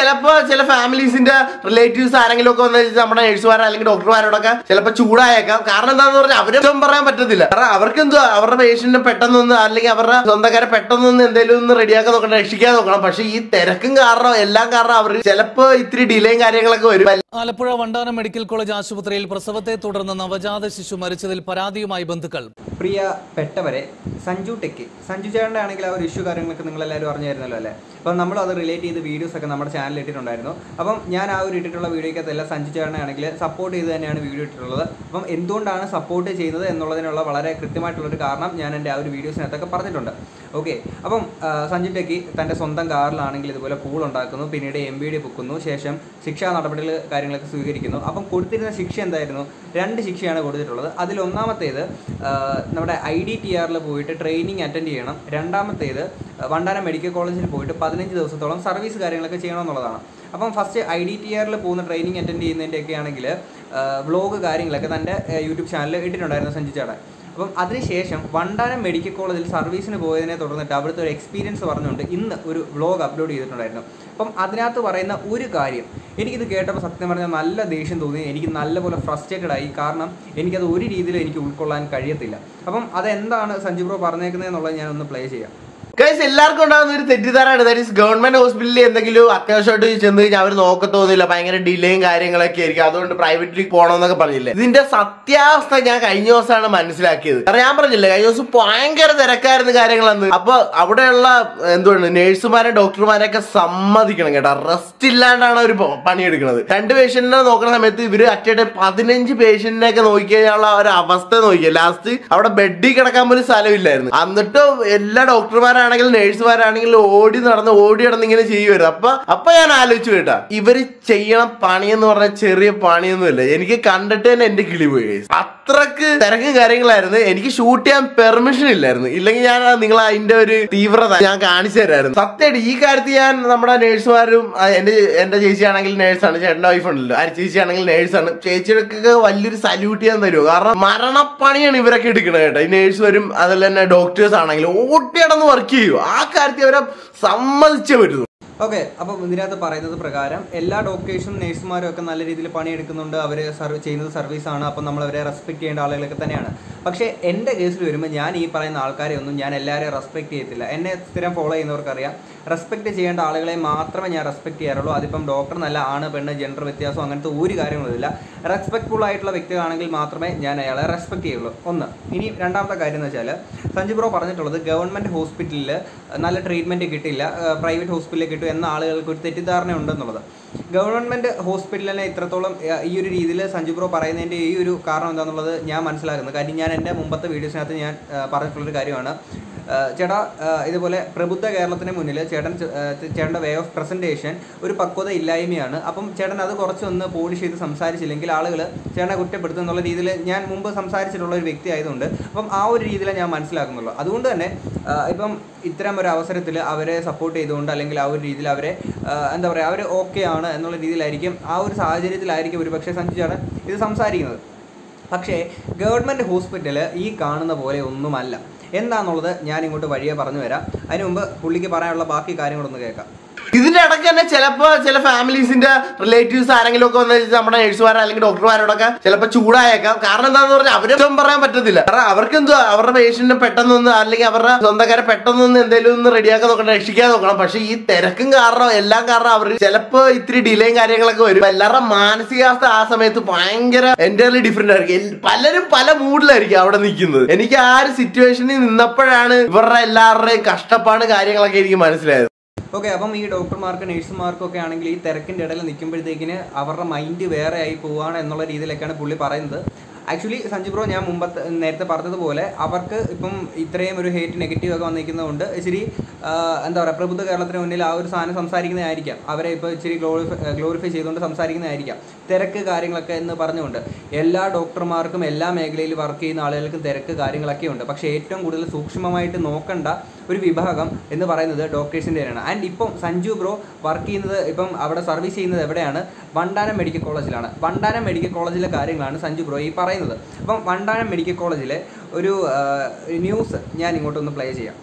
ചിലപ്പോ ചില ഫാമിലീസിന്റെ റിലേറ്റീവ്സ് ആരെങ്കിലും ഒക്കെ വന്ന് നമ്മുടെ നഴ്സുമാരോ അല്ലെങ്കിൽ ഡോക്ടർമാരോടൊക്കെ ചിലപ്പോ ചൂടായേക്കാം കാരണം എന്താന്ന് പറഞ്ഞാൽ അവരെ കുറ്റം പറയാൻ പറ്റത്തില്ല കാരണം അവർക്ക് എന്തോ അവരുടെ പേഷ്യന്റിനെ പെട്ടെന്നൊന്ന് അല്ലെങ്കിൽ അവരുടെ സ്വന്തക്കാരെ പെട്ടെന്നൊന്ന് എന്തെങ്കിലും ഒന്ന് റെഡിയാക്കാൻ നോക്കണം രക്ഷിക്കാൻ നോക്കണം പക്ഷെ ഈ തിരക്കും കാരണം എല്ലാം കാരണം അവർ ചിലപ്പോ ഇത്തിരി ഡിലേയും കാര്യങ്ങളൊക്കെ വരും ആലപ്പുഴ വണ്ടാനം മെഡിക്കൽ കോളേജ് ആശുപത്രിയിൽ പ്രസവത്തെ തുടർന്ന് നവജാത ശിശു മരിച്ചതിൽ പരാതിയുമായി ബന്ധുക്കൾ പ്രിയ പെട്ടവരെ സഞ്ജു ടെക്ക് സഞ്ജു ചേട്ടൻ്റെ ആണെങ്കിൽ ആ ഒരു ഇഷ്യൂ കാര്യങ്ങളൊക്കെ നിങ്ങളെല്ലാവരും അറിഞ്ഞായിരുന്നല്ലോ അല്ലേ അപ്പം നമ്മൾ അത് റിലേറ്റ് ചെയ്ത് വീഡിയോസ് ഒക്കെ നമ്മുടെ ചാനലിൽ ഇട്ടിട്ടുണ്ടായിരുന്നു അപ്പം ഞാൻ ആ ഒരു ഇട്ടിട്ടുള്ള വീഡിയോക്കകത്തല്ല സഞ്ജു ചേട്ടനെ ആണെങ്കിൽ സപ്പോർട്ട് ചെയ്ത് തന്നെയാണ് വീഡിയോ ഇട്ടിട്ടുള്ളത് അപ്പം എന്തുകൊണ്ടാണ് സപ്പോർട്ട് ചെയ്യുന്നത് എന്നുള്ളതിനുള്ള വളരെ കൃത്യമായിട്ടുള്ളൊരു കാരണം ഞാൻ എൻ്റെ ആ ഒരു വീഡിയോസിനകത്തൊക്കെ പറഞ്ഞിട്ടുണ്ട് ഓക്കെ അപ്പം ആ, സഞ്ജു ടെക്കി തൻ്റെ സ്വന്തം കാറിലാണെങ്കിൽ ഇതുപോലെ പൂൾ ഉണ്ടാക്കുന്നു പിന്നീട് എം ബി ഡി പൊക്കുന്നു ശേഷം ശിക്ഷാ നടപടികൾ കാര്യങ്ങളൊക്കെ സ്വീകരിക്കുന്നു അപ്പം കൊടുത്തിരുന്ന ശിക്ഷ എന്തായിരുന്നു രണ്ട് ശിക്ഷയാണ് കൊടുത്തിട്ടുള്ളത് അതിൽ ഒന്നാമത്തേത് ആ, നമ്മുടെ ഐ ഡി ടി ആറിൽ പോയിട്ട് ട്രെയിനിങ് അറ്റൻഡ് ചെയ്യണം രണ്ടാമത്തേത് വണ്ടാനം മെഡിക്കൽ കോളേജിൽ പോയിട്ട് പതിനഞ്ച് ദിവസത്തോളം സർവീസ് കാര്യങ്ങളൊക്കെ ചെയ്യണമെന്നുള്ളതാണ് അപ്പം ഫസ്റ്റ് ഐ ഡി ടി ആറിൽ പോകുന്ന ട്രെയിനിങ് അറ്റൻഡ് ചെയ്യുന്നതിൻ്റെയൊക്കെ ആണെങ്കിൽ വ്ളോഗ് കാര്യങ്ങളൊക്കെ തൻ്റെ യൂട്യൂബ് ചാനലിൽ ഇട്ടിട്ടുണ്ടായിരുന്നു സഞ്ജു ചേട്ടൻ അപ്പം അതിനുശേഷം വണ്ടാനം മെഡിക്കൽ കോളേജിൽ സർവീസിന് പോയതിനെ തുടർന്നിട്ട് അവിടുത്തെ ഒരു എക്സ്പീരിയൻസ് പറഞ്ഞുകൊണ്ട് ഇന്ന് ഒരു വ്ളോഗ് അപ്ലോഡ് ചെയ്തിട്ടുണ്ടായിരുന്നു അപ്പം അതിനകത്ത് പറയുന്ന ഒരു കാര്യം എനിക്കിത് കേട്ടപ്പോൾ സത്യം പറഞ്ഞാൽ നല്ല ദേഷ്യം തോന്നി എനിക്ക് നല്ലപോലെ ഫ്രസ്ട്രേറ്റഡ് ആയി കാരണം എനിക്കത് ഒരു രീതിയിലും എനിക്ക് ഉൾക്കൊള്ളാൻ കഴിയത്തില്ല അപ്പം അതെന്താണ് സഞ്ജു ബ്രോ പറഞ്ഞേക്കുന്നത് എന്നുള്ളത് ഞാൻ ഒന്ന് പ്ലേ ചെയ്യാം ഗൈസ് എല്ലാവർക്കും ഉണ്ടാകുന്ന ഒരു തെറ്റിദ്ധാരണ ദാറ്റ് ഈസ് ഗവൺമെന്റ് ഹോസ്പിറ്റലിൽ എന്തെങ്കിലും അത്യാവശ്യമായിട്ട് ചെന്ന് കഴിഞ്ഞാൽ അവർ നോക്കത്തൊന്നുമില്ല ഭയങ്കര ഡിലേയും കാര്യങ്ങളൊക്കെ ആയിരിക്കും അതുകൊണ്ട് പ്രൈവറ്റിൽ പോകണമെന്നൊക്കെ പറഞ്ഞില്ലേ ഇതിന്റെ സത്യാവസ്ഥ ഞാൻ കഴിഞ്ഞ ദിവസമാണ് മനസ്സിലാക്കിയത് കാരണം ഞാൻ പറഞ്ഞില്ലേ കഴിഞ്ഞ ദിവസം ഭയങ്കര തിരക്കായിരുന്നു കാര്യങ്ങളന്ന് അപ്പൊ അവിടെയുള്ള എന്തുകൊണ്ട് നേഴ്സുമാരെ ഡോക്ടർമാരെയൊക്കെ സമ്മതിക്കണം കേട്ടോ റെസ്റ്റ് ഇല്ലാണ്ടാണ് അവർ പണിയെടുക്കുന്നത് രണ്ട് പേഷ്യന്റിനെ നോക്കുന്ന സമയത്ത് ഇവര് അറ്റേ പതിനഞ്ച് പേഷ്യന്റിനെ ഒക്കെ നോക്കി കഴിഞ്ഞാലുള്ള ഒരു അവസ്ഥ നോക്കിയ ലാസ്റ്റ് അവിടെ ബെഡിൽ കിടക്കാൻ പോലും സ്ഥലമില്ലായിരുന്നു എന്നിട്ട് എല്ലാ ഡോക്ടർമാരാണെങ്കിലും നേഴ്സുമാരാണെങ്കിലും ഓടി നടന്ന് ഓടി നടന്ന് ഇങ്ങനെ ചെയ്യുമായിരുന്നു അപ്പൊ അപ്പൊ ഞാൻ ആലോചിച്ചു കേട്ടാ ഇവര് ചെയ്യണം പണിയെന്ന് പറഞ്ഞ ചെറിയ പണിയൊന്നുമില്ല എനിക്ക് കണ്ടിട്ട് തന്നെ എന്റെ കിളി പോയി guys. അത്രക്ക് തിരക്കും കാര്യങ്ങളായിരുന്നു എനിക്ക് ഷൂട്ട് ചെയ്യാൻ പെർമിഷൻ ഇല്ലായിരുന്നു ഇല്ലെങ്കിൽ ഞാൻ നിങ്ങൾ അതിന്റെ ഒരു തീവ്രത ഞാൻ കാണിച്ചു തരായിരുന്നു സത്യമായിട്ട് ഈ കാര്യത്തിൽ ഞാൻ നമ്മുടെ നേഴ്സുമാരും ആ, എന്റെ എന്റെ ചേച്ചിയാണെങ്കിൽ നേഴ്സാണ് ചേട്ടന്റെ വൈഫ് ഉണ്ടല്ലോ ആ ചേച്ചിയാണെങ്കിൽ നേഴ്സാണ് ചേച്ചിയൊക്കെ വലിയൊരു സല്യൂട്ട് ചെയ്യാൻ തരുമോ കാരണം മരണപ്പണിയാണ് ഇവരൊക്കെ എടുക്കണത് കേട്ടോ ഈ നേഴ്സ് വരും അതിൽ തന്നെ ഡോക്ടേഴ്സ് ആണെങ്കിലും ഓട്ടിയടന്ന് വർക്ക് ചെയ്യും ആ കാര്യത്തിൽ അവരെ സമ്മതിച്ചേ പറ്റുന്നു ഓക്കെ അപ്പം ഇതിനകത്ത് പറയുന്നത് പ്രകാരം എല്ലാ ഡോക്ടേഴ്സും നേഴ്സുമാരും ഒക്കെ നല്ല രീതിയിൽ പണിയെടുക്കുന്നുണ്ട് അവർ സർവ് ചെയ്യുന്നത് സർവീസാണ് അപ്പം നമ്മൾ അവരെ റെസ്പെക്ട് ചെയ്യേണ്ട ആളുകളൊക്കെ തന്നെയാണ് പക്ഷേ എൻ്റെ കേസിൽ വരുമ്പോൾ ഞാൻ ഈ പറയുന്ന ആൾക്കാരെ ഒന്നും ഞാൻ എല്ലാവരെയും റെസ്പെക്ട് ചെയ്യത്തില്ല എന്നെ സ്ഥിരം ഫോളോ ചെയ്യുന്നവർക്കറിയാം റെസ്പെക്ട് ചെയ്യേണ്ട ആളുകളെ മാത്രമേ ഞാൻ റെസ്പെക്ട് ചെയ്യാറുള്ളൂ അതിപ്പം ഡോക്ടർ നല്ല ആണ് പെണ്ണ് ജെൻഡർ വ്യത്യാസം അങ്ങനത്തെ ഒരു കാര്യങ്ങളുമില്ല റെസ്പെക്ട്ഫുൾ ആയിട്ടുള്ള വ്യക്തികളാണെങ്കിൽ മാത്രമേ ഞാൻ അയാളെ റെസ്പെക്ട് ചെയ്യുള്ളൂ ഒന്ന് ഇനി രണ്ടാമത്തെ കാര്യം എന്ന് വെച്ചാൽ സഞ്ജു ബ്രോ പറഞ്ഞിട്ടുള്ളത് ഗവൺമെൻറ് ഹോസ്പിറ്റലിൽ നല്ല ട്രീറ്റ്മെൻറ്റ് കിട്ടില്ല പ്രൈവറ്റ് ഹോസ്പിറ്റലിൽ കിട്ടും എന്ന ആളുകൾക്ക് ഒരു തെറ്റിദ്ധാരണ ഉണ്ടെന്നുള്ളത് ഗവൺമെൻറ് ഹോസ്പിറ്റലിനെ ഇത്രത്തോളം ഏഹ്, ഈ ഒരു രീതിയിൽ സഞ്ജു ബ്രോ പറയുന്നതിൻ്റെ ഈ ഒരു കാരണം എന്താണെന്നുള്ളത് ഞാൻ മനസ്സിലാക്കുന്നത് കാര്യം ഞാൻ എൻ്റെ മുമ്പത്തെ വീഡിയോസിനകത്ത് ഞാൻ ഏഹ്, പറഞ്ഞിട്ടുള്ളൊരു കാര്യമാണ് ഏഹ്, ചേട്ടാ ഏഹ്, ഇതുപോലെ പ്രബുദ്ധ കേരളത്തിന് മുന്നിൽ ചേട്ടൻ ചെ- ഏഹ്, ചേട്ടൻ്റെ വേ ഓഫ് പ്രസൻറ്റേഷൻ ഒരു പക്വത ഇല്ലായ്മയാണ് അപ്പം ചേട്ടൻ അത് കുറച്ചൊന്ന് പോളിഷ് ചെയ്ത് സംസാരിച്ചില്ലെങ്കിൽ ആളുകൾ ചേട്ടനെ കുറ്റപ്പെടുത്തും എന്നുള്ള രീതിയിൽ ഞാൻ മുമ്പ് സംസാരിച്ചിട്ടുള്ള ഒരു വ്യക്തി ആയതുകൊണ്ട് അപ്പം ആ ഒരു രീതിയിലെ ഞാൻ മനസ്സിലാക്കുന്നുള്ളൂ അതുകൊണ്ട് തന്നെ ആ, ഇപ്പം ഇത്തരം ഒരു അവസരത്തിൽ അവരെ സപ്പോർട്ട് ചെയ്തുകൊണ്ട് അല്ലെങ്കിൽ ആ ഒരു രീതിയിൽ അവരെ ആ, എന്താ പറയുക അവർ ഓക്കെ ആണ് എന്നുള്ള രീതിയിലായിരിക്കും ആ ഒരു സാഹചര്യത്തിലായിരിക്കും ഒരു പക്ഷേ സഞ്ജു ചേട്ടൻ ഇത് സംസാരിക്കുന്നത് പക്ഷേ ഗവൺമെൻറ് ഹോസ്പിറ്റൽ ഈ കാണുന്ന പോലെ ഒന്നുമല്ല എന്താണെന്നുള്ളത് ഞാൻ ഇങ്ങോട്ട് വഴിയെ പറഞ്ഞു തരാം അതിന് മുമ്പ് പുള്ളിക്ക് പറയാനുള്ള ബാക്കി കാര്യങ്ങളൊന്ന് കേൾക്കാം ഇതിന്റെ ഇടയ്ക്ക് തന്നെ ചിലപ്പോ ചില ഫാമിലീസിന്റെ റിലേറ്റീവ്സ് ആരെങ്കിലും ഒക്കെ വന്ന് നമ്മുടെ നഴ്സുമാരോ അല്ലെങ്കിൽ ഡോക്ടർമാരോടൊക്കെ ചിലപ്പോ ചൂടായേക്കാം കാരണം എന്താന്ന് പറഞ്ഞാൽ അവരെ കുറ്റം പറയാൻ പറ്റത്തില്ല കാരണം അവർക്ക് എന്തോ അവരുടെ പേഷ്യന്റിനെ പെട്ടെന്നൊന്ന് അല്ലെങ്കിൽ അവരുടെ സ്വന്തക്കാരെ പെട്ടെന്നൊന്ന് എന്തെങ്കിലും ഒന്ന് റെഡിയാക്കാൻ നോക്കണം രക്ഷിക്കാൻ നോക്കണം പക്ഷെ ഈ തിരക്കും കാരണം എല്ലാം കാരണം അവർ ചിലപ്പോ ഇത്തിരി ഡിലേയും കാര്യങ്ങളൊക്കെ വരും അപ്പൊ എല്ലാവരുടെ മാനസികാവസ്ഥ ആ സമയത്ത് ഭയങ്കര എൻ്റർലി ഡിഫറെന്റ് ആയിരിക്കും എൽ- പലരും പല മൂഡിലായിരിക്കും അവിടെ നിൽക്കുന്നത് എനിക്ക് ആ ഒരു സിറ്റുവേഷനിൽ നിന്നപ്പോഴാണ് ഇവരുടെ എല്ലാവരുടെയും കഷ്ടപ്പാട് കാര്യങ്ങളൊക്കെ എനിക്ക് മനസ്സിലായത് ഓക്കെ അപ്പം ഈ ഡോക്ടർമാർക്ക് നഴ്സുമാർക്കും ഒക്കെ ആണെങ്കിൽ ഈ തിരക്കിൻ്റെ ഇടയിൽ നിൽക്കുമ്പോഴത്തേക്കിന് അവരുടെ മൈൻഡ് വേറെ ആയി പോവുകയാണ് എന്നുള്ള രീതിയിലൊക്കെയാണ് പുള്ളി പറയുന്നത് ആക്ച്വലി സഞ്ജു ബ്രോ ഞാൻ മുമ്പത്തെ നേരത്തെ പറഞ്ഞതുപോലെ അവർക്ക് ഇപ്പം ഇത്രയും ഒരു ഹേറ്റ് നെഗറ്റീവ് ഒക്കെ വന്നിരിക്കുന്നതുകൊണ്ട് ഇച്ചിരി ആ, എന്താ പറയുക പ്രബുദ്ധ കേരളത്തിന് മുന്നിൽ ആ ഒരു സാധനം സംസാരിക്കുന്നതായിരിക്കാം അവരെ ഇപ്പോൾ ഇച്ചിരി ഗ്ലോറിഫൈ ഗ്ലോറിഫൈ ചെയ്തുകൊണ്ട് സംസാരിക്കുന്നതായിരിക്കാം തിരക്ക് കാര്യങ്ങളൊക്കെ എന്ന് പറഞ്ഞുകൊണ്ട് എല്ലാ ഡോക്ടർമാർക്കും എല്ലാ മേഖലയിൽ വർക്ക് ചെയ്യുന്ന ആളുകൾക്കും തിരക്ക് കാര്യങ്ങളൊക്കെ ഉണ്ട് പക്ഷേ ഏറ്റവും കൂടുതൽ സൂക്ഷ്മമായിട്ട് നോക്കേണ്ട ഒരു വിഭാഗം എന്ന് പറയുന്നത് ഡോക്ടേഴ്സിൻ്റെ തന്നെയാണ് ആൻഡ് ഇപ്പം സഞ്ജു ബ്രോ വർക്ക് ചെയ്യുന്നത് ഇപ്പം അവിടെ സർവീസ് ചെയ്യുന്നത് എവിടെയാണ് വണ്ടാനം മെഡിക്കൽ കോളേജിലാണ് വണ്ടാനം മെഡിക്കൽ കോളേജിലെ കാര്യങ്ങളാണ് സഞ്ജു ബ്രോ ഈ പറയുന്നത് അപ്പം വണ്ടാനം മെഡിക്കൽ കോളേജിലെ ഒരു ന്യൂസ് ഞാൻ ഇങ്ങോട്ടൊന്ന് പ്ലേ ചെയ്യാം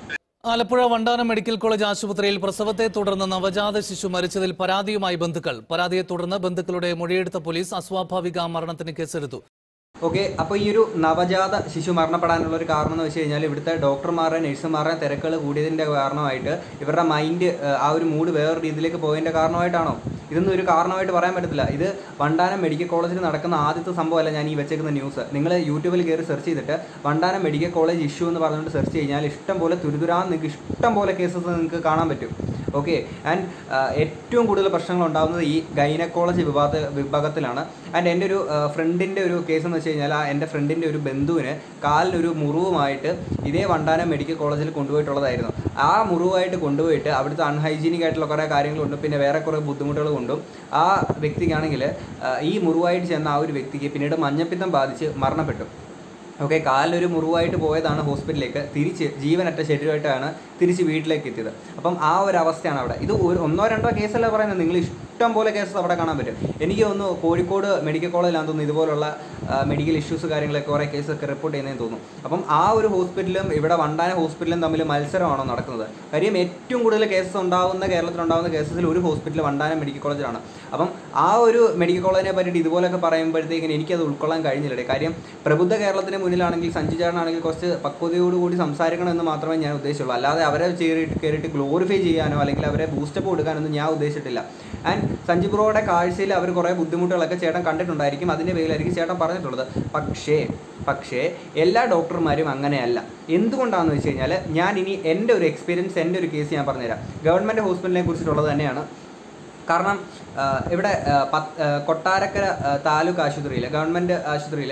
ആലപ്പുഴ വണ്ടാനം മെഡിക്കൽ കോളേജ് ആശുപത്രിയിൽ പ്രസവത്തെ തുടർന്ന് നവജാത ശിശു മരിച്ചതിൽ പരാതിയുമായി ബന്ധുക്കൾ പരാതിയെ തുടർന്ന് ബന്ധുക്കളുടെ മൊഴിയെടുത്ത പോലീസ് അസ്വാഭാവിക മരണത്തിന് കേസെടുത്തു ഓക്കെ അപ്പോൾ ഈ ഒരു നവജാത ശിശു മരണപ്പെടാനുള്ള ഒരു കാരണം എന്ന് വെച്ച് കഴിഞ്ഞാൽ ഇവിടുത്തെ ഡോക്ടർമാരുടെ നഴ്സുമാരുടെ തിരക്കുകൾ കൂടിയതിൻ്റെ കാരണമായിട്ട് ഇവരുടെ മൈൻഡ് ആ ഒരു മൂഡ് വേറെ രീതിയിലേക്ക് പോയതിൻ്റെ കാരണമായിട്ടാണോ ഇതൊന്നും ഒരു കാരണമായിട്ട് പറയാൻ പറ്റത്തില്ല ഇത് വണ്ടാനം മെഡിക്കൽ കോളേജിൽ നടക്കുന്ന ആദ്യത്തെ സംഭവമല്ല ഞാൻ ഈ വെച്ചേക്കുന്ന ന്യൂസ് നിങ്ങൾ യൂട്യൂബിൽ കയറി സെർച്ച് ചെയ്തിട്ട് വണ്ടാനം മെഡിക്കൽ കോളേജ് ഇഷ്യൂ എന്ന് പറഞ്ഞുകൊണ്ട് സെർച്ച് കഴിഞ്ഞാൽ ഇഷ്ടം പോലെ തുരുതുരാന്ന് നിങ്ങൾക്ക് ഇഷ്ടം പോലെ കേസസ് നിങ്ങൾക്ക് കാണാൻ പറ്റും ഓക്കെ ആൻഡ് ഏറ്റവും കൂടുതൽ പ്രശ്നങ്ങൾ ഉണ്ടാകുന്നത് ഈ ഗൈനക്കോളജി വിഭാഗ വിഭാഗത്തിലാണ് ആൻഡ് എൻ്റെ ഒരു ഫ്രണ്ടിൻ്റെ ഒരു കേസ് എന്ന് വെച്ച് കഴിഞ്ഞാൽ ആ എൻ്റെ ഫ്രണ്ടിൻ്റെ ഒരു ബന്ധുവിന് കാലിനൊരു മുറിവുമായിട്ട് ഇതേ വണ്ടാനം മെഡിക്കൽ കോളേജിൽ കൊണ്ടുപോയിട്ടുള്ളതായിരുന്നു ആ മുറിവായിട്ട് കൊണ്ടുപോയിട്ട് അവിടുത്തെ അൺഹൈജീനിക് ആയിട്ടുള്ള കുറേ കാര്യങ്ങളുണ്ട് പിന്നെ വേറെ കുറേ ബുദ്ധിമുട്ടുകൾ കൊണ്ടും ആ വ്യക്തിക്കാണെങ്കിൽ ഈ മുറിവായിട്ട് ചെന്ന ആ ഒരു വ്യക്തിക്ക് പിന്നീട് മഞ്ഞപ്പിത്തം ബാധിച്ച് മരണപ്പെട്ടു ഓക്കെ കാലിലൊരു മുറിവായിട്ട് പോയതാണ് ഹോസ്പിറ്റലിലേക്ക് തിരിച്ച് ജീവനറ്റ ശരീരമായിട്ടാണ് തിരിച്ച് വീട്ടിലേക്ക് എത്തിയത് അപ്പം ആ ഒരു അവസ്ഥയാണ് അവിടെ ഇത് ഒരു ഒന്നോ രണ്ടോ കേസല്ല പറയുന്നത് നിങ്ങൾ ഇഷ്ടം പോലെ കേസസ് അവിടെ കാണാൻ പറ്റും എനിക്ക് തോന്നുന്നു കോഴിക്കോട് മെഡിക്കൽ കോളേജിലാണെന്ന് തോന്നുന്നു ഇതുപോലുള്ള മെഡിക്കൽ ഇഷ്യൂസ് കാര്യങ്ങളൊക്കെ കുറേ കേസൊക്കെ റിപ്പോർട്ട് ചെയ്യുന്നതെന്ന് തോന്നുന്നു അപ്പം ആ ഒരു ഹോസ്പിറ്റലും ഇവിടെ വണ്ടാന ഹോസ്പിറ്റലും തമ്മിൽ മത്സരമാണോ നടക്കുന്നത് കാര്യം ഏറ്റവും കൂടുതൽ കേസസ് ഉണ്ടാകുന്ന കേരളത്തിലുണ്ടാകുന്ന കേസസിൽ ഒരു ഹോസ്പിറ്റൽ വണ്ടാനം മെഡിക്കൽ കോളേജിലാണ് അപ്പം ആ ഒരു മെഡിക്കൽ കോളേജിനെ പറ്റിയിട്ട് ഇതുപോലൊക്കെ പറയുമ്പോഴത്തേക്കിന് എനിക്കത് ഉൾക്കൊള്ളാൻ കഴിഞ്ഞില്ല കാര്യം പ്രബുദ്ധ കേരളത്തിന് മുന്നിലാണെങ്കിൽ സഞ്ജു ചേട്ടനാണെങ്കിൽ കുറച്ച് പക്വതയോടുകൂടി സംസാരിക്കണം എന്ന് മാത്രമേ ഞാൻ ഉദ്ദേശിച്ചുള്ളൂ അല്ലാതെ അവരെ കയറിയിട്ട് കയറിയിട്ട് ഗ്ലോറിഫൈ ചെയ്യാനോ അല്ലെങ്കിൽ അവരെ ബൂസ്റ്റപ്പ് കൊടുക്കാനൊന്നും ഞാൻ ഉദ്ദേശിച്ചിട്ടില്ല ആൻഡ് സഞ്ജു ബ്രോയുടെ കാഴ്ചയിൽ അവർ കുറേ ബുദ്ധിമുട്ടുകളൊക്കെ ചേട്ടൻ കണ്ടിട്ടുണ്ടായിരിക്കും അതിൻ്റെ പേരിലായിരിക്കും ചേട്ടൻ പറഞ്ഞിട്ടുള്ളത് പക്ഷേ പക്ഷേ എല്ലാ ഡോക്ടർമാരും അങ്ങനെയല്ല എന്തുകൊണ്ടാണെന്ന് വെച്ച് കഴിഞ്ഞാൽ ഞാൻ ഇനി എൻ്റെ ഒരു എക്സ്പീരിയൻസ് എൻ്റെ ഒരു കേസ് ഞാൻ പറഞ്ഞുതരാം ഗവൺമെൻറ് ഹോസ്പിറ്റലിനെ കുറിച്ചിട്ടുള്ളത് തന്നെയാണ് കാരണം ആ, ഇവിടെ ആ, പത്ത് ആ, കൊട്ടാരക്കര ആ, താലൂക്ക് ആശുപത്രിയിൽ ഗവൺമെൻറ് ആശുപത്രിയിൽ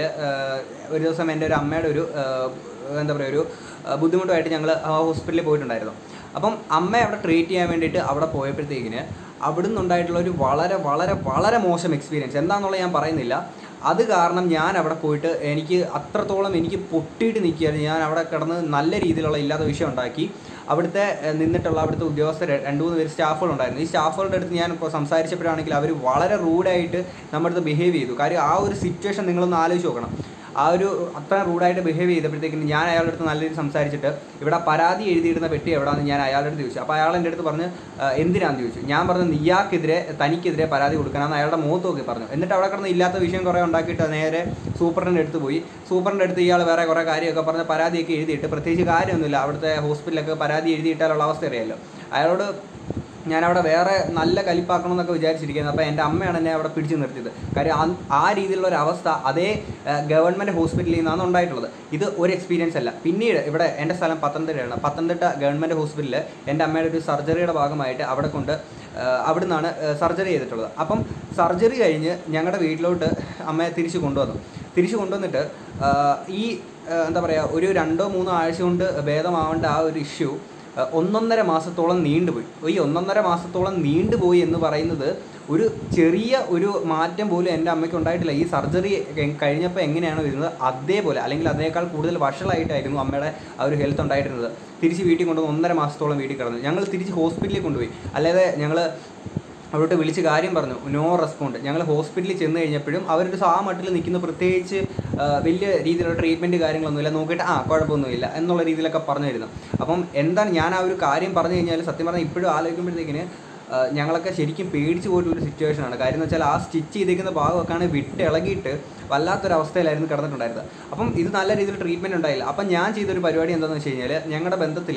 ഒരു ദിവസം എൻ്റെ ഒരു അമ്മയുടെ ഒരു ആ, എന്താ പറയുക ഒരു ആ, ബുദ്ധിമുട്ടുമായിട്ട് ഞങ്ങൾ ഹോസ്പിറ്റലിൽ പോയിട്ടുണ്ടായിരുന്നു അപ്പം അമ്മ അവിടെ ട്രീറ്റ് ചെയ്യാൻ വേണ്ടിയിട്ട് അവിടെ പോയപ്പോഴത്തേക്കിന് അവിടുന്ന് ഉണ്ടായിട്ടുള്ള ഒരു വളരെ വളരെ വളരെ മോശം എക്സ്പീരിയൻസ് എന്താണെന്നുള്ളത് ഞാൻ പറയുന്നില്ല അത് കാരണം ഞാൻ അവിടെ പോയിട്ട് എനിക്ക് അത്രത്തോളം എനിക്ക് പൊട്ടിയിട്ട് നിൽക്കുകയായിരുന്നു ഞാൻ അവിടെ കിടന്ന് നല്ല രീതിയിലുള്ള ഇല്ലാത്ത വിഷയം ഉണ്ടാക്കി അവിടുത്തെ ഏഹ്, നിന്നിട്ടുള്ള അവിടുത്തെ ഉദ്യോഗസ്ഥർ രണ്ട് മൂന്ന് പേര് സ്റ്റാഫുകൾ ഉണ്ടായിരുന്നു ഈ സ്റ്റാഫുകളുടെ അടുത്ത് ഞാൻ ഇപ്പോൾ സംസാരിച്ചപ്പോഴാണെങ്കിൽ അവർ വളരെ റൂഡായിട്ട് നമ്മുടെ അടുത്ത് ബിഹേവ് ചെയ്തു കാര്യം ആ ഒരു സിറ്റുവേഷൻ നിങ്ങളൊന്ന് ആലോചിച്ച് നോക്കണം ആ ഒരു അത്ര റൂഡായിട്ട് ബിഹേവ് ചെയ്തപ്പോഴത്തേക്കും ഞാൻ അയാളുടെ അടുത്ത് നല്ല രീതിയിൽ സംസാരിച്ചിട്ട് ഇവിടെ പരാതി എഴുതിയിടുന്ന പെട്ടി എവിടെയാണെന്ന് ഞാൻ അയാളുടെ അടുത്ത് ചോദിച്ചു അപ്പോൾ അയാൾ എൻ്റെ അടുത്ത് പറഞ്ഞ് "ആ, എന്തിനാന്ന് ചോദിച്ചു ഞാൻ പറഞ്ഞു നീയാക്കെതിരെ തനിക്കെതിരെ പരാതി കൊടുക്കണമെന്ന് അയാളുടെ മുഖത്ത് നോക്കി പറഞ്ഞു എന്നിട്ട് അവിടെ കിടന്ന് ഇല്ലാത്ത വിഷയം കുറേ ഉണ്ടാക്കിയിട്ട് നേരെ സൂപ്പറിൻ്റെ അടുത്ത് പോയി സൂപ്പറിൻ്റെ അടുത്ത് ഇയാൾ വേറെ കുറേ കാര്യമൊക്കെ പറഞ്ഞ് പരാതിയൊക്കെ എഴുതിയിട്ട് പ്രത്യേകിച്ച് കാര്യമൊന്നുമില്ല അവിടുത്തെ ഹോസ്പിറ്റലൊക്കെ പരാതി എഴുതിയിട്ടാലുള്ള അവസ്ഥ അറിയാമല്ലോ അയാളോട് ഞാൻ അവിടെ വേറെ നല്ല കലിപ്പാക്കണം എന്നൊക്കെ വിചാരിച്ചിരിക്കുന്നത് അപ്പോൾ എൻ്റെ അമ്മയാണ് എന്നെ അവിടെ പിടിച്ചു നിർത്തിയത് കാര്യം ആ- ആ രീതിയിലുള്ള ഒരു അവസ്ഥ അതേ ഗവൺമെൻറ് ഹോസ്പിറ്റലിൽ നിന്നാണ് ഉണ്ടായിട്ടുള്ളത് ഇത് ഒരു എക്സ്പീരിയൻസ് അല്ല പിന്നീട് ഇവിടെ എൻ്റെ സ്ഥലം പത്തനംതിട്ടയാണ് പത്തനംതിട്ട ഗവൺമെൻറ് ഹോസ്പിറ്റലിൽ എൻ്റെ അമ്മയുടെ ഒരു സർജറിയുടെ ഭാഗമായിട്ട് അവിടെ കൊണ്ട് ആ, അവിടെ നിന്നാണ് സർജറി ചെയ്തിട്ടുള്ളത് അപ്പം സർജറി കഴിഞ്ഞ് ഞങ്ങളുടെ വീട്ടിലോട്ട് അമ്മയെ തിരിച്ചു കൊണ്ടുവന്നു തിരിച്ചു കൊണ്ടുവന്നിട്ട് ആ, ഈ ആ, എന്താ പറയുക ഒരു രണ്ടോ മൂന്നോ ആഴ്ച കൊണ്ട് ഭേദമാവേണ്ട ആ ഒരു ഇഷ്യൂ അഹ് ഒന്നൊന്നര മാസത്തോളം നീണ്ടുപോയി ഈ ഒന്നൊന്നര മാസത്തോളം നീണ്ടുപോയി എന്ന് പറയുന്നത് ഒരു ചെറിയ ഒരു മാറ്റം പോലും എൻ്റെ അമ്മയ്ക്ക് ഉണ്ടായിട്ടില്ല ഈ സർജറി കഴിഞ്ഞപ്പോൾ എങ്ങനെയാണോ ഇരുന്നത് അതേപോലെ അല്ലെങ്കിൽ അതിനേക്കാൾ കൂടുതൽ വഷളായിട്ടായിരുന്നു അമ്മയുടെ ആ ഒരു ഹെൽത്ത് ഉണ്ടായിരുന്നത് തിരിച്ച് വീട്ടിൽ കൊണ്ടുവന്ന് ഒന്നര മാസത്തോളം വീട്ടിൽ കിടന്നു ഞങ്ങൾ തിരിച്ച് ഹോസ്പിറ്റലിൽ കൊണ്ടുപോയി അല്ലാതെ ഞങ്ങൾ അവിടോട്ട് വിളിച്ച് കാര്യം പറഞ്ഞു നോ റെസ്പോണ്ട് ഞങ്ങൾ ഹോസ്പിറ്റലിൽ ചെന്ന് കഴിഞ്ഞപ്പോഴും അവരൊരു സാ മട്ടിൽ നിൽക്കുന്ന പ്രത്യേകിച്ച് ആ, വലിയ രീതിയിലുള്ള ട്രീറ്റ്മെൻറ്റ് കാര്യങ്ങളൊന്നുമില്ല നോക്കിയിട്ട് ആ കുഴപ്പമൊന്നുമില്ല എന്നുള്ള രീതിയിലൊക്കെ പറഞ്ഞിരുന്നു അപ്പം എന്താണ് ഞാൻ ആ ഒരു കാര്യം പറഞ്ഞു കഴിഞ്ഞാൽ സത്യം പറഞ്ഞാൽ ഇപ്പോഴും ആലോചിക്കുമ്പോഴത്തേക്കിന് ആ, ഞങ്ങളൊക്കെ ശരിക്കും പേടിച്ച് പോയിട്ടുള്ള സിറ്റുവേഷനാണ് കാര്യം എന്ന് വെച്ചാൽ ആ സ്റ്റിച്ച് ചെയ്തേക്കുന്ന ഭാഗമൊക്കെയാണ് വിട്ട് ഇളകിയിട്ട് വല്ലാത്തൊരവസ്ഥയിലായിരുന്നു കിടന്നിട്ടുണ്ടായിരുന്നത് അപ്പം ഇത് നല്ല രീതിയിൽ ട്രീറ്റ്മെൻറ്റ് ഉണ്ടായില്ല അപ്പം ഞാൻ ചെയ്തൊരു പരിപാടി എന്താണെന്ന് വെച്ച് കഴിഞ്ഞാൽ ഞങ്ങളുടെ ബന്ധത്തിൽ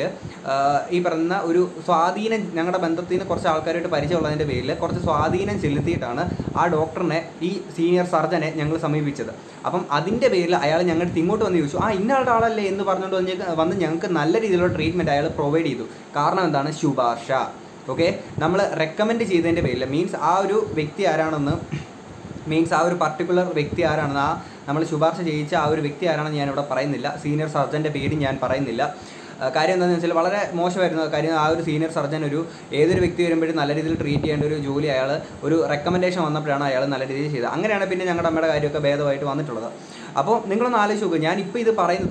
ഈ പറയുന്ന ഒരു സ്വാധീനം ഞങ്ങളുടെ ബന്ധത്തിന് കുറച്ച് ആൾക്കാരായിട്ട് പരിചയമുള്ളതിൻ്റെ പേരിൽ കുറച്ച് സ്വാധീനം ചെലുത്തിയിട്ടാണ് ആ ഡോക്ടറിനെ ഈ സീനിയർ സർജനെ ഞങ്ങൾ സമീപിച്ചത് അപ്പം അതിൻ്റെ പേരിൽ അയാൾ ഞങ്ങളുടെ അടുത്ത് ഇങ്ങോട്ട് വന്ന് ചോദിച്ചു ആ ഇന്നയാളുടെ ആളല്ലേ എന്ന് പറഞ്ഞുകൊണ്ട് വന്ന് വന്ന് ഞങ്ങൾക്ക് നല്ല രീതിയിലുള്ള ട്രീറ്റ്മെൻറ്റ് അയാൾ പ്രൊവൈഡ് ചെയ്തു കാരണം എന്താണ് ശുപാർശ ഓക്കെ നമ്മൾ റെക്കമെൻഡ് ചെയ്തതിൻ്റെ പേരിൽ മീൻസ് ആ ഒരു വ്യക്തി ആരാണെന്ന് മീൻസ് ആ ഒരു പർട്ടിക്കുലർ വ്യക്തി ആരാണെന്ന് ആ നമ്മൾ ശുപാർശ ചെയ്യിച്ച ആ ഒരു വ്യക്തി ആരാണെന്ന് ഞാനിവിടെ പറയുന്നില്ല സീനിയർ സർജൻ്റെ പേര് ഞാൻ പറയുന്നില്ല ആ, കാര്യം എന്താണെന്ന് വെച്ചാൽ വളരെ മോശമായിരുന്നു കാര്യം ആ ഒരു സീനിയർ സർജൻ ഒരു ഏതൊരു വ്യക്തി വരുമ്പോഴും നല്ല രീതിയിൽ ട്രീറ്റ് ചെയ്യേണ്ട ഒരു ജോലി അയാൾ ഒരു റെക്കമെൻഡേഷൻ വന്നപ്പോഴാണ് അയാൾ നല്ല രീതിയിൽ ചെയ്തത് അങ്ങനെയാണ് പിന്നെ ഞങ്ങളുടെ അമ്മയുടെ കാര്യമൊക്കെ ഭേദമായിട്ട് വന്നിട്ടുള്ളത് അപ്പോൾ നിങ്ങളൊന്ന് ആലോചിച്ച് നോക്കുക ഞാനിപ്പോൾ ഇത് പറയുന്നത്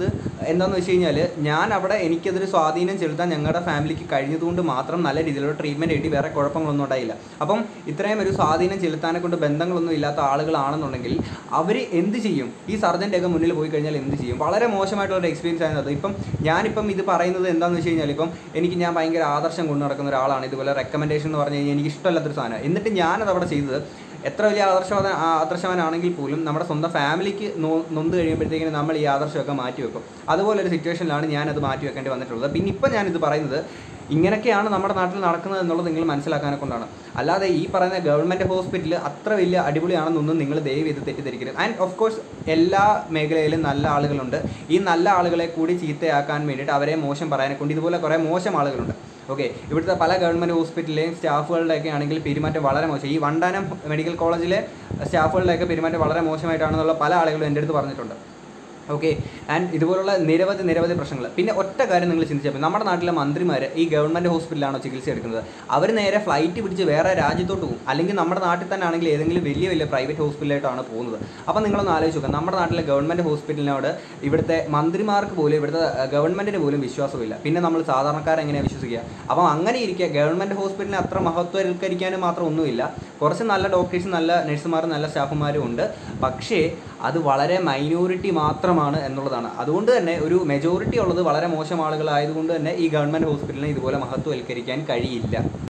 എന്താണെന്ന് വെച്ച് കഴിഞ്ഞാൽ ഞാൻ അവിടെ എനിക്കതൊരു സ്വാധീനം ചെലുത്താൻ ഞങ്ങളുടെ ഫാമിലിക്ക് കഴിഞ്ഞതുകൊണ്ട് മാത്രം നല്ല രീതിയിലുള്ള ട്രീറ്റ്മെൻറ്റ് കിട്ടി വേറെ കുഴപ്പങ്ങളൊന്നും ഉണ്ടായില്ല അപ്പം ഇത്രയും ഒരു സ്വാധീനം ചെലുത്താനെ കൊണ്ട് ബന്ധങ്ങളൊന്നും ഇല്ലാത്ത ആളുകളാണെന്നുണ്ടെങ്കിൽ അവർ എന്ത് ചെയ്യും ഈ സർജൻ്റെ ഒക്കെ മുന്നിൽ പോയി കഴിഞ്ഞാൽ എന്ത് ചെയ്യും വളരെ മോശമായിട്ടുള്ള ഒരു എക്സ്പീരിയൻസ് ആയിരുന്നത് ഇപ്പം ഞാനിപ്പം ഇത് പറയുന്നത് എന്താണെന്ന് വെച്ച് കഴിഞ്ഞാൽ ഇപ്പം എനിക്ക് ഞാൻ ഭയങ്കര ആദർശം കൊണ്ടു നടക്കുന്ന ഒരാളാണ് ഇതുപോലെ റെക്കമെൻഡേഷൻ എന്ന് പറഞ്ഞു കഴിഞ്ഞാൽ എനിക്ക് ഇഷ്ടമല്ലാത്തൊരു സാധനം എന്നിട്ട് ഞാനത് അവിടെ ചെയ്തത് എത്ര വലിയ ആദർശവാന ആ ആദർശവാനാണെങ്കിൽ പോലും നമ്മുടെ സ്വന്തം ഫാമിലിക്ക് നോ നൊന്ത് കഴിയുമ്പോഴത്തേക്കിന് നമ്മൾ ഈ ആദർശമൊക്കെ മാറ്റി വെക്കും അതുപോലെ ഒരു സിറ്റുവേഷനിലാണ് ഞാനത് മാറ്റി വെക്കേണ്ടി വന്നിട്ടുള്ളത് പിന്നെ ഇപ്പം ഞാനിത് പറയുന്നത് ഇങ്ങനെയൊക്കെയാണ് നമ്മുടെ നാട്ടിൽ നടക്കുന്നത് എന്നുള്ളത് നിങ്ങൾ മനസ്സിലാക്കാനെ കൊണ്ടാണ് അല്ലാതെ ഈ പറയുന്ന ഗവൺമെൻറ് ഹോസ്പിറ്റൽ അത്ര വലിയ അടിപൊളിയാണെന്നൊന്നും നിങ്ങൾ ദയവ് ചെയ്ത് തെറ്റിദ്ധരിക്കരുത് ആൻഡ് ഓഫ് കോഴ്സ് എല്ലാ മേഖലയിലും നല്ല ആളുകളുണ്ട് ഈ നല്ല ആളുകളെ കൂടി ചീത്തയാക്കാൻ വേണ്ടിയിട്ട് അവരെ മോശം പറയാനെ കൊണ്ട് ഇതുപോലെ കുറേ മോശം ആളുകളുണ്ട് ഓക്കെ ഇവിടുത്തെ പല ഗവൺമെൻറ് ഹോസ്പിറ്റലിലെയും സ്റ്റാഫുകളുടെയൊക്കെ ആണെങ്കിൽ പെരുമാറ്റം വളരെ മോശം ഈ വണ്ടാനം മെഡിക്കൽ കോളേജിലെ സ്റ്റാഫുകളുടെയൊക്കെ പെരുമാറ്റം വളരെ മോശമായിട്ടാണെന്നുള്ള പല ആളുകളും എൻ്റെ അടുത്ത് പറഞ്ഞിട്ടുണ്ട് ഓക്കെ ആൻഡ് ഇതുപോലുള്ള നിരവധി നിരവധി പ്രശ്നങ്ങൾ പിന്നെ ഒറ്റ കാര്യം നിങ്ങൾ ചിന്തിച്ചപ്പോൾ നമ്മുടെ നാട്ടിലെ മന്ത്രിമാർ ഈ ഗവൺമെൻറ് ഹോസ്പിറ്റലിലാണോ ചികിത്സ എടുക്കുന്നത് അവർ നേരെ ഫ്ലൈറ്റ് പിടിച്ച് വേറെ രാജ്യത്തോട്ട് പോകും അല്ലെങ്കിൽ നമ്മുടെ നാട്ടിൽ തന്നെ ആണെങ്കിൽ ഏതെങ്കിലും വലിയ വലിയ പ്രൈവറ്റ് ഹോസ്പിറ്റലായിട്ടാണ് പോകുന്നത് അപ്പോൾ നിങ്ങളൊന്ന് ആലോചിച്ച് നോക്കുക നമ്മുടെ നാട്ടിലെ ഗവൺമെൻറ് ഹോസ്പിറ്റലിനോട് ഇവിടുത്തെ മന്ത്രിമാർക്ക് പോലും ഇവിടുത്തെ ഗവൺമെൻറ്റിന് പോലും വിശ്വാസമില്ല പിന്നെ നമ്മൾ സാധാരണക്കാരെ എങ്ങനെയാണ് വിശ്വസിക്കുക അപ്പം അങ്ങനെ ഇരിക്കുക ഗവൺമെൻറ് ഹോസ്പിറ്റലിനെ അത്ര മഹത്വവൽക്കരിക്കാനും മാത്രം ഒന്നുമില്ല കുറച്ച് നല്ല ഡോക്ടേഴ്സും നല്ല നഴ്സുമാരും നല്ല സ്റ്റാഫുമാരും ഉണ്ട് പക്ഷേ അത് വളരെ മൈനോറിറ്റി മാത്രമാണ് എന്നുള്ളതാണ് അതുകൊണ്ട് തന്നെ ഒരു മെജോറിറ്റി ഉള്ളത് വളരെ മോശം ആളുകളായതുകൊണ്ട് തന്നെ ഈ ഗവൺമെൻറ് ഹോസ്പിറ്റലിനെ ഇതുപോലെ മഹത്വവൽക്കരിക്കാൻ കഴിയില്ല